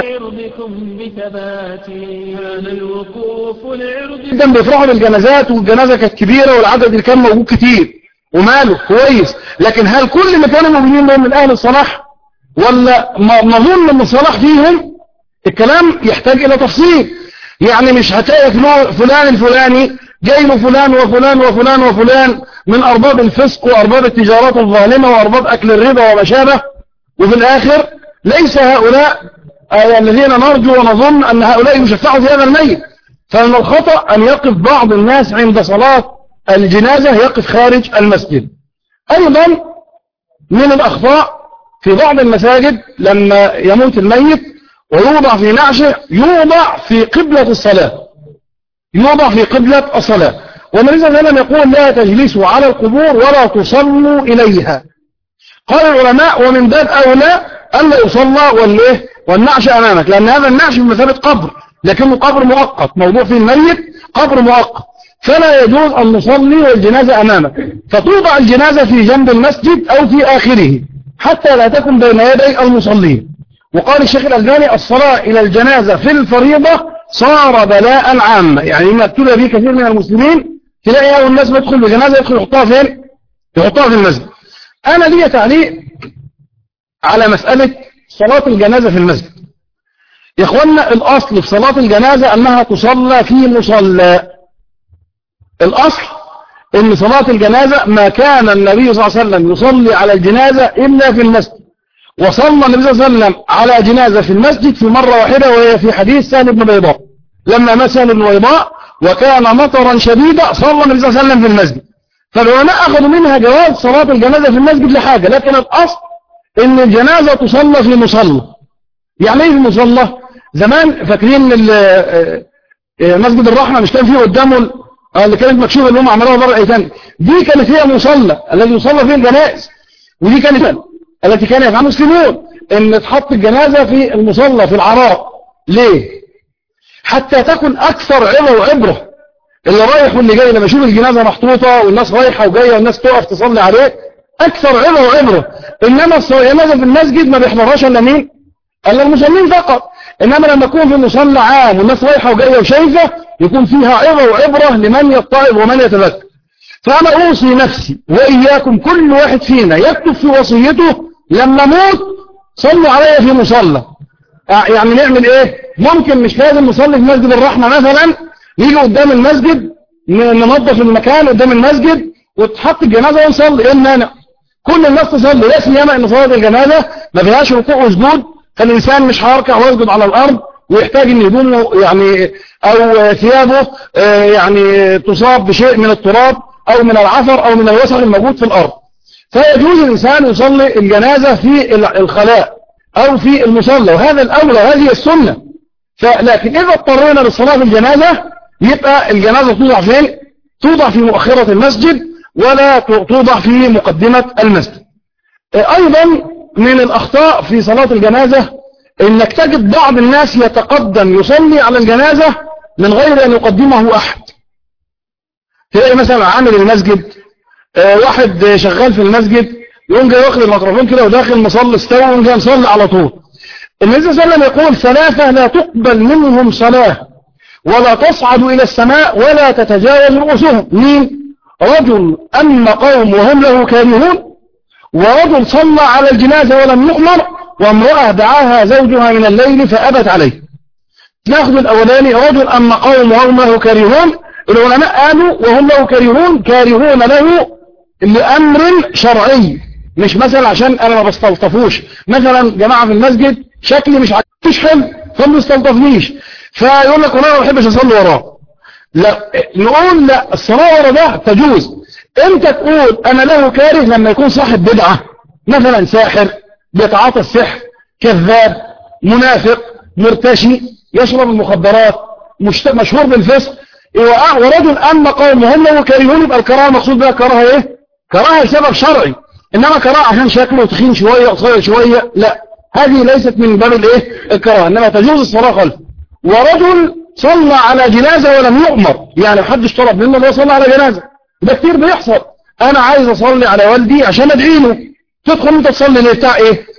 عرضكم بثباتي كان الوقوف لعرض جدا بيفرحوا بالجنازات والجنازة كانت كبيرة والعدد اللي كان موجود كتير وماله كويس لكن هل كل اللي كانوا موجودين دول من أهل الصلاح ولا ما- نظن ان الصلاح فيهم الكلام يحتاج إلى تفصيل يعني مش هتلاقي فلو- فلان الفلاني جاي له فلان وفلان وفلان وفلان من أرباب الفسق وأرباب التجارات الظالمة وأرباب أكل الربا وما شابه وفي الآخر ليس هؤلاء آه، الذين نرجو ونظن أن هؤلاء يشفعوا في هذا الميت فمن الخطأ أن يقف بعض الناس عند صلاة الجنازة يقف خارج المسجد أيضا من الأخطاء في بعض المساجد لما يموت الميت ويوضع في نعشه يوضع في قبلة الصلاة يوضع في قبلة الصلاة والنبي صلى الله عليه وسلم يقول لا تجلسوا على القبور ولا تصلوا إليها قال العلماء ومن باب أولى ألا يصلى والإيه والنعش أمامك لأن هذا النعش بمثابة قبر لكنه قبر مؤقت موضوع فيه الميت قبر مؤقت فلا يجوز أن نصلي والجنازة أمامك فتوضع الجنازة في جنب المسجد أو في آخره حتى لا تكن بين يدي المصلين وقال الشيخ الألباني الصلاة إلى الجنازة في الفريضة صار بلاء عاما يعني لما ابتلى به كثير من المسلمين تلاقي أول الناس بيدخل بجنازة يدخل يحطها فين؟ يحطها في المسجد أنا لي تعليق على مسألة صلاة الجنازة في المسجد يا إخوانا الأصل في صلاة الجنازة أنها تصلى في مصلى الأصل أن صلاة الجنازة ما كان النبي صلى الله عليه وسلم يصلي على الجنازة إلا في المسجد وصلى النبي صلى الله عليه وسلم على جنازة في المسجد في مرة واحدة وهي في حديث سهل بن بيضاء لما مثل بن بيضاء وكان مطرا شديدا صلى النبي صلى الله عليه وسلم في المسجد فالعلماء أخذوا منها جواز صلاة الجنازة في المسجد لحاجة لكن الأصل ان الجنازة تصلى في مصلى يعني ايه في مصلى زمان فاكرين ال- آه، آه، مسجد الرحمة مش كان فيه قدامه ال- آه، اللي كانت مكشوفة اللي هم عملوها بره الايتام دي كانت هي مصلى الذي يصلى فيه الجنائز ودي كانت التي كان يفعلها المسلمون ان تحط الجنازة في المصلى في العراء ليه حتى تكون اكثر عظة وعبرة اللي رايح واللي جاي لما يشوف الجنازة محطوطة والناس رايحة وجاية والناس تقف تصلي عليه أكثر عبرة وعبرة إنما الجنازة في المسجد ما بيحضرهاش إلا مين؟ إلا المصلين فقط إنما لما يكون في مصلى عام والناس رايحة وجاية وشايفة يكون فيها عبرة وعبرة لمن يتعظ ومن يتذكر فأنا أوصي نفسي وإياكم كل واحد فينا يكتب في وصيته لما موت صلوا علي في مصلى آه، يعني نعمل ايه ممكن مش لازم نصلي في مسجد الرحمة مثلا نيجي قدام المسجد ن- ننظف المكان قدام المسجد وتحط الجنازة ونصلي ايه المانع كل الناس تصلي لا سيما ان صلاة الجنازة ما فيهاش ركوع وسجود فالانسان مش هيركع ويسجد على الارض ويحتاج ان هدومه يعني او ثيابه آه، يعني تصاب بشيء من التراب او من العفر او من الوسخ الموجود في الارض فيجوز الإنسان يصلي الجنازة في ال- الخلاء أو في المصلى وهذا الأولى وهذه السنة فلكن إذا اضطرينا للصلاة في الجنازة يبقى الجنازة توضع فين؟ توضع في مؤخرة المسجد ولا ت- توضع في مقدمة المسجد أيضا من الأخطاء في صلاة الجنازة إنك تجد بعض الناس يتقدم يصلي على الجنازة من غير أن يقدمه أحد تلاقي مثلا عامل المسجد آه، واحد شغال في المسجد يقوم جاي واخد الميكروفون كده وداخل مصلي استوى ويقوم جاي مصلي على طول النبي صلى الله عليه وسلم يقول ثلاثة لا تقبل منهم صلاة ولا تصعد إلى السماء ولا تتجاوز رؤوسهم مين؟ رجل أما قوم وهم له كارهون ورجل صلى على الجنازة ولم يؤمر وامرأة دعاها زوجها من الليل فأبت عليه ناخذ الأولاني رجل أما قوم وهم له كارهون العلماء قالوا وهم له كارهون كارهون له لأمر شرعي مش مثلا عشان أنا ما بستلطفوش مثلا جماعة في المسجد شكلي مش عاجبني، مش حلو فما بيستلطفنيش فيقول لك والله ما بحبش أصلي وراه لا نقول لا الصلاة ورا ده تجوز امتى تقول انا له كاره لما يكون صاحب بدعة مثلا ساحر بيتعاطى السحر كذاب منافق مرتشي يشرب المخدرات مشت... مشهور بالفسق يوقع ورجل اما قوم هم له كارهون يبقى الكراهه المقصود بها كراهه ايه كراهه لسبب شرعي انما كراهه عشان شكله تخين شويه قصير شويه لا هذه ليست من باب الايه الكراهه انما تجوز الصلاه خلفه ورجل صلى على جنازة ولم يؤمر يعني محدش طلب منه هو صلى على جنازة ده كتير بيحصل انا عايز اصلي على والدي عشان ادعي له تدخل انت تصلي ليه بتاع ايه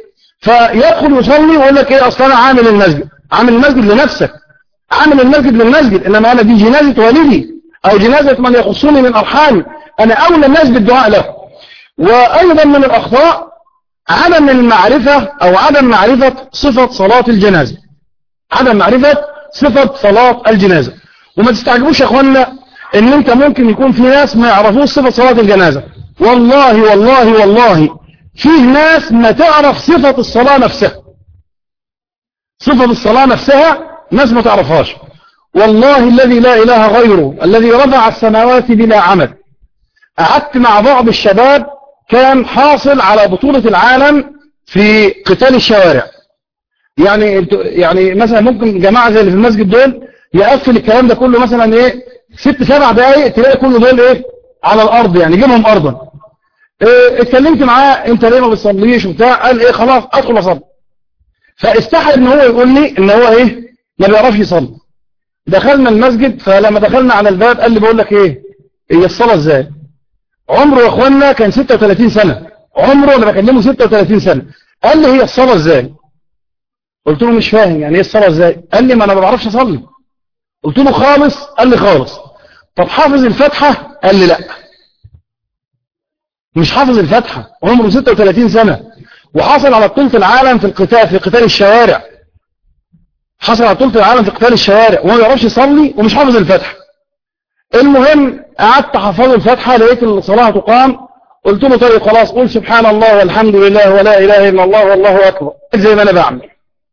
فيدخل يصلي ويقول لك ايه اصلا انا عامل المسجد عامل المسجد لنفسك عامل المسجد للمسجد انما انا دي جنازة والدي او جنازة من يخصني من ارحامي انا اولى الناس بالدعاء له وايضا من الاخطاء عدم المعرفة او عدم معرفة صفة صلاة الجنازة عدم معرفة صفة صلاة الجنازة وما تستعجبوش يا اخوانا ان انت ممكن يكون في ناس ما يعرفوش صفة صلاة الجنازة والله والله والله فيه ناس ما تعرف صفة الصلاة نفسها صفة الصلاة نفسها ناس ما تعرفهاش والله الذي لا إله غيره الذي رفع السماوات بلا عمد قعدت مع بعض الشباب كان حاصل على بطولة العالم في قتال الشوارع يعني يعني مثلا ممكن جماعة زي اللي في المسجد دول يقفل الكلام ده كله مثلا ايه ست سبع دقايق تلاقي كل دول ايه على الارض يعني جيبهم ارضا إيه اتكلمت معاه انت ليه ما بتصليش وبتاع قال ايه خلاص ادخل اصلي فاستحى ان هو يقول لي ان هو ايه ما بيعرفش يصلي دخلنا المسجد فلما دخلنا على الباب قال لي بقول لك ايه هي الصلاه ازاي عمره يا اخوانا كان 36 سنه عمره انا بكلمه 36 سنه قال لي هي الصلاه ازاي قلت له مش فاهم يعني ايه الصلاه ازاي قال لي ما انا ما بعرفش اصلي قلت له خالص قال لي خالص طب حافظ الفاتحه قال لي لا مش حافظ الفاتحه عمره 36 سنه وحصل على بطوله العالم في القتال في قتال الشوارع حصل على بطوله العالم في قتال الشوارع وما بيعرفش يصلي ومش حافظ الفاتحه المهم قعدت حفظه الفاتحه لقيت الصلاه تقام قلت له طيب خلاص قول سبحان الله والحمد لله ولا اله الا الله والله اكبر زي ما انا بعمل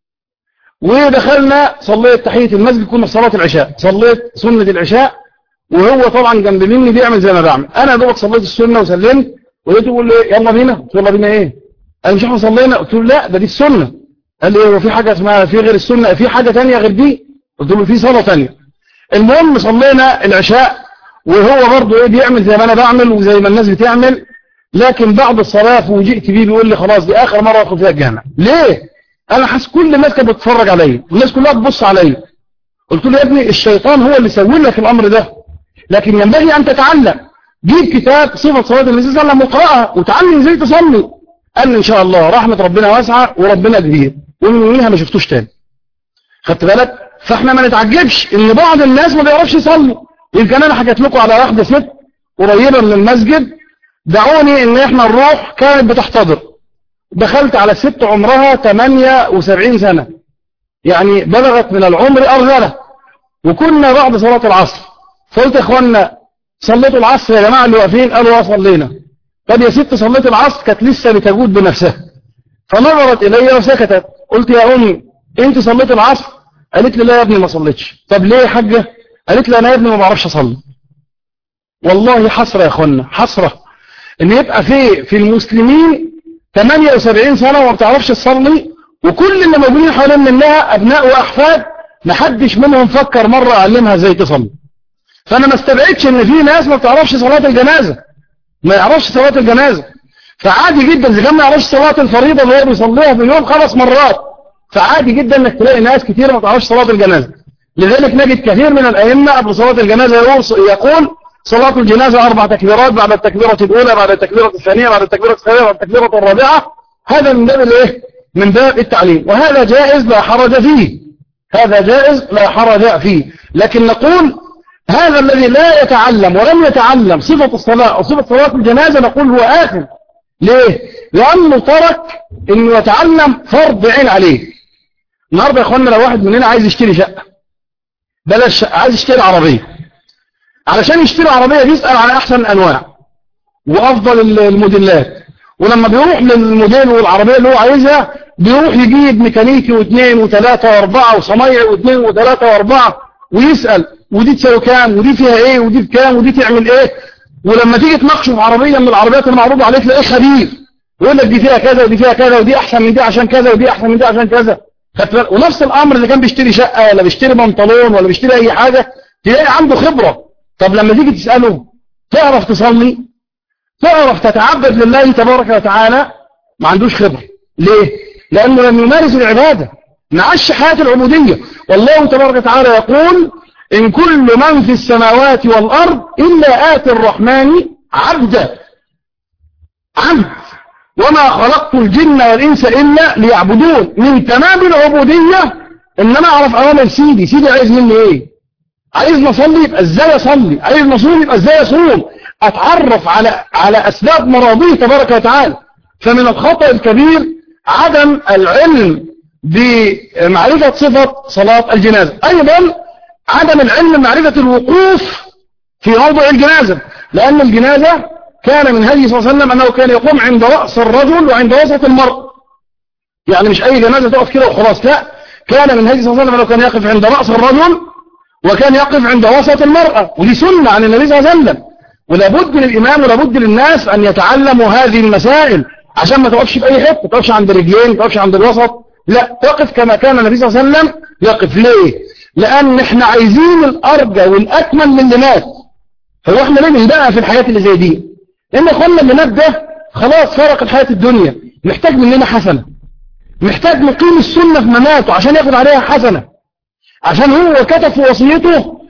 ودخلنا صليت تحيه المسجد كنا في صلاه العشاء صليت سنه العشاء وهو طبعا جنب مني بيعمل زي ما بعمل انا دوبك صليت السنه وسلمت ولقيته يقول لي يلا بينا قلت له يلا بينا ايه قال مش احنا صلينا قلت له لا ده دي السنه قال لي هو في حاجه اسمها في غير السنه في حاجه ثانيه غير دي قلت له في صلاه ثانيه المهم صلينا العشاء وهو برضه ايه بيعمل زي ما انا بعمل وزي ما الناس بتعمل لكن بعد الصلاه فوجئت بيه بيقول لي خلاص دي اخر مره ادخل فيها الجامع ليه انا حاسس كل الناس كانت بتتفرج عليا والناس كلها تبص عليا قلت له يا ابني الشيطان هو اللي سوي لك الامر ده لكن ينبغي ان تتعلم جيب كتاب صفه صلاه النبي صلى الله عليه وسلم واقراها وتعلم ازاي تصلي قال لي ان شاء الله رحمه ربنا واسعه وربنا كبير ومن يوميها ما شفتوش تاني خدت بالك فاحنا ما نتعجبش ان بعض الناس ما بيعرفش يصلي يمكن انا حكيت لكم على واحده ست قريبه من المسجد دعوني ان احنا نروح كانت بتحتضر دخلت على ست عمرها 78 سنة يعني بلغت من العمر أرغلة وكنا بعد صلاة العصر فقلت يا اخوانا صليتوا العصر يا جماعة اللي واقفين قالوا اه صلينا طب يا ست صليت العصر كانت لسه بتجود بنفسها فنظرت إلي وسكتت قلت يا أمي أنت صليت العصر قالت لي لا يا ابني ما صليتش طب ليه يا حاجة قالت لي أنا يا ابني ما بعرفش أصلي والله حسرة يا اخوانا حسرة ان يبقى في في المسلمين 78 سنة وما بتعرفش تصلي وكل اللي موجودين حوالين منها ابناء واحفاد محدش منهم فكر مرة اعلمها ازاي تصلي فانا ما استبعدش ان في ناس ما بتعرفش صلاة الجنازة ما يعرفش صلاة الجنازة فعادي جدا اذا كان ما يعرفش صلاة الفريضة اللي هو بيصليها في اليوم خمس مرات فعادي جدا انك تلاقي ناس كتير ما تعرفش صلاة الجنازة لذلك نجد كثير من الائمة قبل صلاة الجنازة يقول صلاة الجنازة أربع تكبيرات بعد التكبيرة الأولى بعد التكبيرة الثانية بعد التكبيرة الثانية بعد التكبيرة الرابعة هذا من باب الايه من باب التعليم وهذا جائز لا حرج فيه هذا جائز لا حرج فيه لكن نقول هذا الذي لا يتعلم ولم يتعلم صفة الصلاة أو صفة صلاة الجنازة نقول هو آثم ليه؟ لأنه ترك أنه يتعلم فرض عين عليه النهاردة يا أخوانا لو واحد مننا عايز يشتري شقة بلاش عايز يشتري عربية علشان يشتري عربية بيسأل على أحسن الأنواع وأفضل الموديلات ولما بيروح للموديل والعربية اللي هو عايزها بيروح يجيب ميكانيكي واثنين وثلاثة واربعة وصنايعي واثنين وثلاثة واربعة ويسأل ودي تساوي كام ودي فيها ايه ودي بكام ودي تعمل ايه ولما تيجي تناقشه في عربية من العربيات المعروضة عليك تلاقيه خبير يقول لك دي فيها كذا ودي فيها كذا ودي احسن من دي عشان كذا ودي احسن من دي عشان كذا ونفس الامر اللي كان بيشتري شقة ولا بيشتري بنطلون ولا بيشتري اي حاجة تلاقي عنده خبرة طب لما تيجي تسأله تعرف تصلي تعرف تتعبد لله تبارك وتعالى ما عندوش خبرة ليه لأنه لم يمارس العبادة معش حياة العبودية والله تبارك وتعالى يقول إن كل من في السماوات والأرض إلا آتي الرحمن عبدا عبد وما خلقت الجن والإنس إلا ليعبدون من تمام العبودية إن أنا أعرف أوامر سيدي سيدي عايز مني إيه عايز نصلي يبقى إزاي أصلي عايز نصوم يبقى إزاي أصوم أتعرف على على أسباب مراضيه تبارك وتعالى فمن الخطأ الكبير عدم العلم بمعرفة صفة صلاة الجنازة أيضا عدم العلم بمعرفة الوقوف في موضع الجنازة لأن الجنازة كان من هدي صلى الله عليه وسلم أنه كان يقوم عند رأس الرجل وعند وسط المرء يعني مش أي جنازة تقف كده وخلاص لا كان من هدي صلى الله عليه وسلم أنه كان يقف عند رأس الرجل وكان يقف عند وسط المرأة ودي سنة عن النبي صلى الله عليه وسلم ولابد للإمام ولابد للناس أن يتعلموا هذه المسائل عشان ما تقفش في أي حتة ما تقفش عند رجلين ما تقفش عند الوسط لا تقف كما كان النبي صلى الله عليه وسلم يقف ليه لأن احنا عايزين الأرجى والأكمل من اللي مات هو احنا ليه بنبقى في الحياة اللي زي دي لأن اخوانا اللي مات ده خلاص فرق الحياة الدنيا محتاج مننا حسنة محتاج نقيم السنة في مماته عشان ياخد عليها حسنة عشان هو كتب في وصيته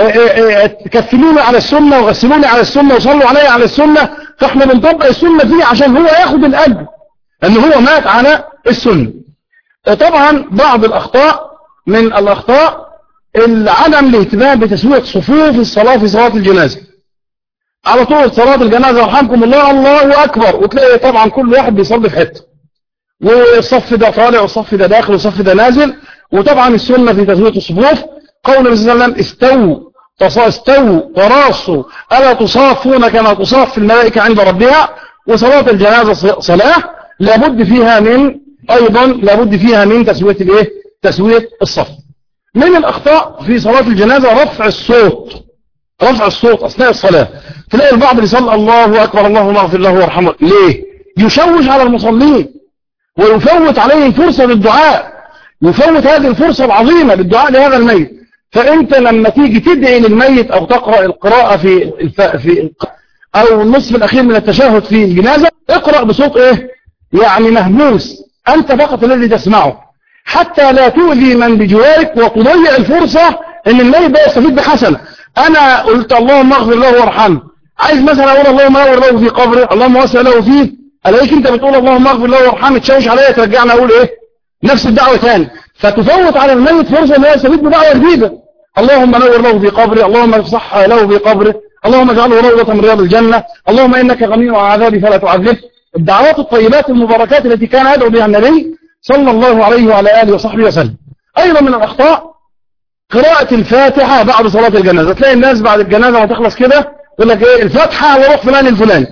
كفلوني على السنة وغسلوني على السنة وصلوا علي على السنة فاحنا بنطبق السنة فيه عشان هو ياخد الأجر ان هو مات على السنة طبعا بعض الأخطاء من الأخطاء عدم الاهتمام بتسوية صفوف الصلاة في صلاة الجنازة على طول صلاة الجنازة رحمكم الله الله أكبر وتلاقي طبعا كل واحد بيصلي في حته والصف ده طالع والصف ده داخل والصف ده نازل وطبعا السنة في تسوية الصفوف قول النبي صلى الله عليه وسلم استووا استووا تراصوا ألا تصافون كما تصاف الملائكة عند ربها وصلاة الجنازة صلاة لابد فيها من أيضا لابد فيها من تسوية الايه تسوية الصف من الأخطاء في صلاة الجنازة رفع الصوت رفع الصوت أثناء الصلاة تلاقي البعض يصلي الله أكبر اللهم اغفر له وارحمه ليه يشوش على المصلين ويفوت عليهم فرصة للدعاء يفوت هذه الفرصة العظيمة للدعاء لهذا الميت فأنت لما تيجي تدعي للميت أو تقرأ القراءة في الف... في أو النصف الأخير من التشهد في الجنازة اقرأ بصوت إيه يعني مهموس أنت فقط الذي تسمعه حتى لا تؤذي من بجوارك وتضيع الفرصة ان الميت ده يستفيد بحسنة انا قلت اللهم اغفر له وارحمه عايز مثلا اقول اللهم اغفر له في قبره اللهم وسع له فيه الاقيك انت بتقول اللهم اغفر له وارحمه تشوش عليا ترجعنا اقول ايه نفس الدعوة ثاني فتفوت على الميت فرصة انه يستفيد بدعوة جديدة اللهم نور له في قبره اللهم افصح له في قبره اللهم اجعله روضة من رياض الجنة اللهم انك غني عن عذابي فلا تعذبه الدعوات الطيبات المباركات التي كان يدعو بها النبي صلى الله عليه وعلى آله وصحبه وسلم أيضا من الأخطاء قراءة الفاتحة بعد صلاة الجنازة تلاقي الناس بعد الجنازة ما تخلص كده يقول لك ايه الفاتحة على روح فلان الفلاني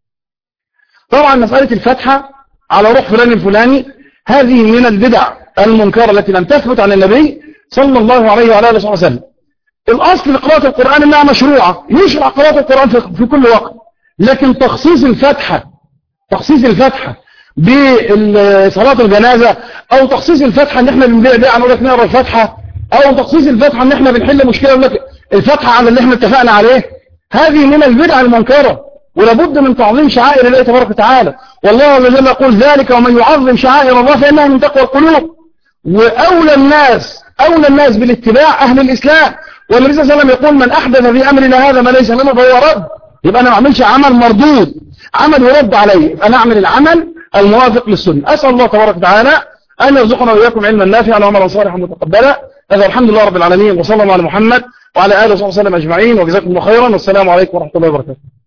طبعا مسألة الفاتحة على روح فلان الفلاني هذه من البدع المنكرة التي لم تثبت عن النبي صلى الله عليه وعلى آله وسلم الأصل في قراءة القرآن إنها مشروعة يشرع قراءة القرآن في كل وقت لكن تخصيص الفاتحة تخصيص الفاتحة بصلاة الجنازة او تخصيص الفتحة ان احنا بنبيع بيع نقول لك نقرا الفتحة او تخصيص الفتحة ان احنا بنحل مشكلة نقول لك الفتحة على اللي احنا اتفقنا عليه هذه من البدع المنكرة ولابد من تعظيم شعائر الله تبارك وتعالى والله عز وجل يقول ذلك ومن يعظم شعائر الله فإنها من تقوى القلوب وأولى الناس أولى الناس بالاتباع أهل الإسلام والنبي صلى الله عليه وسلم يقول من أحدث في أمرنا هذا ما ليس منه فهو رد يبقى أنا ما أعملش عمل مردود عمل يرد عليه أنا أعمل العمل الموافق للسنة أسأل الله تبارك وتعالى أن يرزقنا وإياكم علما نافعا وعملا صالحا متقبلا هذا الحمد لله رب العالمين وصلى الله على محمد وعلى آله وصحبه وسلم أجمعين وجزاكم الله خيرا والسلام عليكم ورحمة الله وبركاته